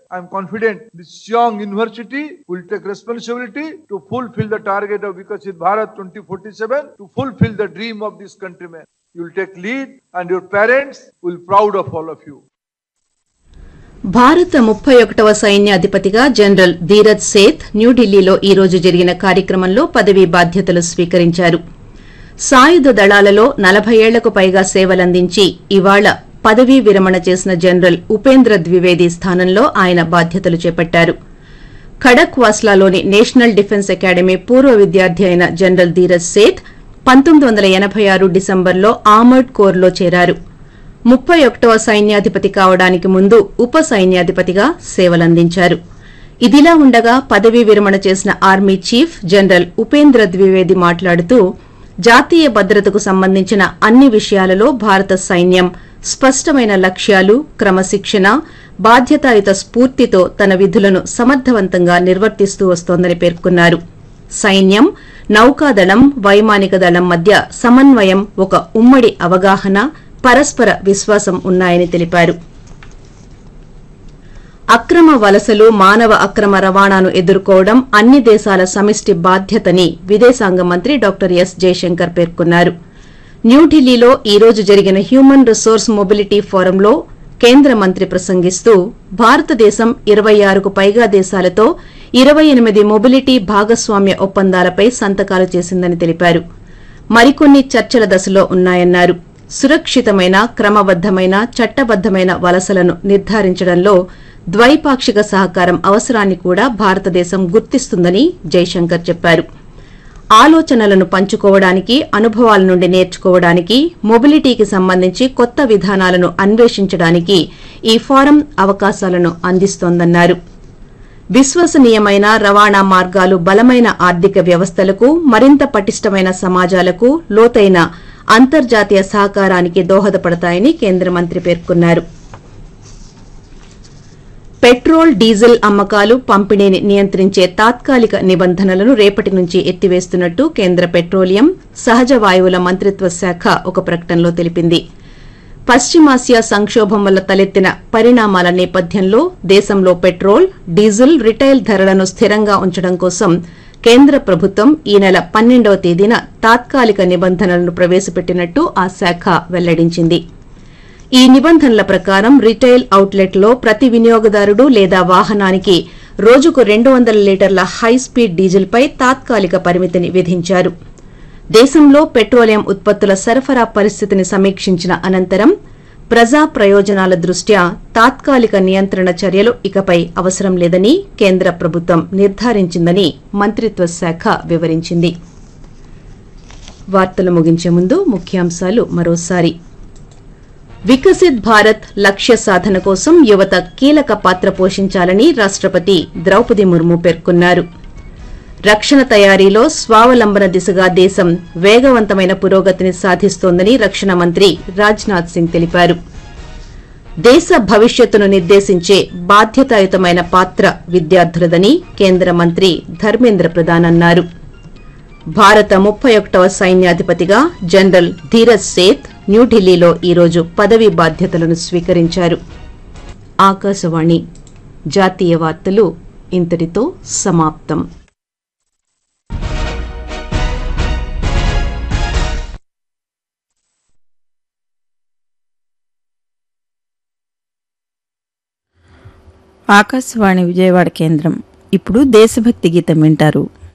I am confident this young university will take responsibility to fulfill the target of Vikasit Bharat 2047, to fulfill the dream of this countrymen. You will take lead and your parents will proud of all of you. భారత ముప్పై ఒకటవ సైన్యాధిపతిగా general Dheeraj Seth న్యూఢిల్లీలో ఈ రోజు జరిగిన కార్యక్రమంలో పదవీ బాధ్యతలు స్వీకరించారు సాయుధ దళాలలో నలభై ఏళ్లకు పైగా సేవలందించి ఇవాళ పదవీ విరమణ చేసిన జనరల్ ఉపేంద్ర ద్వివేది స్థానంలో ఆయన బాధ్యతలు చేపట్టారు ఖడక్ వాస్లాలోని నేషనల్ డిఫెన్స్ అకాడమీ పూర్వ విద్యార్థి అయిన జనరల్ ధీరజ్ సేత్ పంతొమ్మిది వందల ఎనభై ఆరు డిసెంబర్లో ఆమర్డ్ కోర్లో చేరారు ముప్పై ఒకటవ సైన్యాధిపతి కావడానికి ముందు ఉప సైన్యాధిపతిగా సేవలందించారు ఇదిలా ఉండగా పదవీ విరమణ చేసిన army chief general Upendra Dwivedi మాట్లాడుతూ జాతీయ భద్రతకు సంబంధించిన అన్ని విషయాలలో భారత సైన్యం స్పష్టమైన లక్ష్యాలు క్రమశిక్షణ బాధ్యతాయుత స్ఫూర్తితో తన విధులను సమర్థవంతంగా నిర్వర్తిస్తూ వస్తోందని పేర్కొన్నారు సైన్యం నౌకాదళం వైమానిక దళం మధ్య సమన్వయం ఒక ఉమ్మడి అవగాహన పరస్పర విశ్వాసం ఉన్నాయని తెలిపారు అక్రమ వలసలు మానవ అక్రమ రవాణాను ఎదుర్కోవడం అన్ని దేశాల సమిష్టి బాధ్యతని విదేశాంగ మంత్రి డాక్టర్ ఎస్ జయశంకర్ పేర్కొన్నారు న్యూఢిల్లీలో ఈ రోజు జరిగిన హ్యూమన్ రిసోర్స్ మొబిలిటీ ఫోరంలో కేంద్ర మంత్రి ప్రసంగిస్తూ భారతదేశం ఇరవై ఆరుకు పైగా దేశాలతో ఇరవై ఎనిమిది మొబిలిటీ భాగస్వామ్య ఒప్పందాలపై సంతకాలు చేసిందని తెలిపారు మరికొన్ని చర్చల దశలో ఉన్నాయన్నారు సురక్షితమైన క్రమబద్దమైన చట్టబద్దమైన వలసలను నిర్ధారించడంలో ద్వైపాక్షిక సహకారం అవసరాన్ని కూడా భారతదేశం గుర్తిస్తుందని జైశంకర్ చెప్పారు ఆలోచనలను పంచుకోవడానికి అనుభవాల నుండి నేర్చుకోవడానికి మొబిలిటీకి సంబంధించి కొత్త విధానాలను అన్వేషించడానికి ఈ ఫోరం అవకాశాలను అందిస్తోందన్నారు విశ్వసనీయమైన రవాణా మార్గాలు బలమైన ఆర్థిక వ్యవస్థలకు మరింత పటిష్టమైన సమాజాలకు లోతైన అంతర్జాతీయ సహకారానికి దోహదపడతాయని కేంద్ర మంత్రి పేర్కొన్నారు పెట్రోల్ డీజిల్ అమ్మకాలు పంపిణీని నియంత్రించే తాత్కాలిక నిబంధనలను రేపటి నుంచి ఎత్తివేస్తున్నట్టు కేంద్ర పెట్రోలియం సహజ వాయువుల మంత్రిత్వ శాఖ ఒక ప్రకటనలో తెలిపింది పశ్చిమాసియా సంక్షోభం వల్ల తలెత్తిన పరిణామాల నేపథ్యంలో దేశంలో పెట్రోల్ డీజిల్ రిటైల్ ధరలను స్థిరంగా ఉంచడం కోసం కేంద్ర ప్రభుత్వం ఈ నెల పన్నెండవ తేదీన తాత్కాలిక నిబంధనలను ప్రవేశపెట్టినట్టు ఆ శాఖ వెల్లడించింది ఈ నిబంధనల ప్రకారం రిటైల్ అవుట్లెట్లో ప్రతి వినియోగదారుడు లేదా వాహనానికి రోజుకు రెండు వందల లీటర్ల హై స్పీడ్ డీజిల్పై తాత్కాలిక పరిమితిని విధించారు దేశంలో పెట్రోలియం ఉత్పత్తుల సరఫరా పరిస్థితిని సమీక్షించిన అనంతరం ప్రజా ప్రయోజనాల దృష్ట్యా తాత్కాలిక నియంత్రణ చర్యలు ఇకపై అవసరం లేదని కేంద్ర ప్రభుత్వం నిర్ధారించిందని మంత్రిత్వ శాఖ వివరించింది వార్తలు ముగించే ముందు ముఖ్యాంశాలు మరోసారి వికసిత్ భారత్ లక్ష్య సాధన కోసం యువత కీలక పాత్ర పోషించాలని రాష్టపతి ద్రౌపది ముర్ము పేర్కొన్నారు రక్షణ తయారీలో స్వావలంబన దిశగా దేశం వేగవంతమైన పురోగతిని సాధిస్తోందని రక్షణ మంత్రి రాజ్నాథ్ సింగ్ తెలిపారు దేశ భవిష్యత్తును నిర్దేశించే బాధ్యతాయుతమైన పాత్ర విద్యార్థులదని కేంద్ర మంత్రి ధర్మేంద్ర ప్రధాన్ అన్నారు భారత ముప్పై ఒకటవ సైన్యాధిపతిగా జనరల్ ధీరజ్ సేత్ న్యూఢిల్లీలో ఈరోజు పదవీ బాధ్యతలను స్వీకరించారు ఆకాశవాణి జాతీయ వార్తలు ఇంతటితో సమాప్తం ఆకాశవాణి విజయవాడ కేంద్రం ఇప్పుడు దేశభక్తి గీతం వింటారు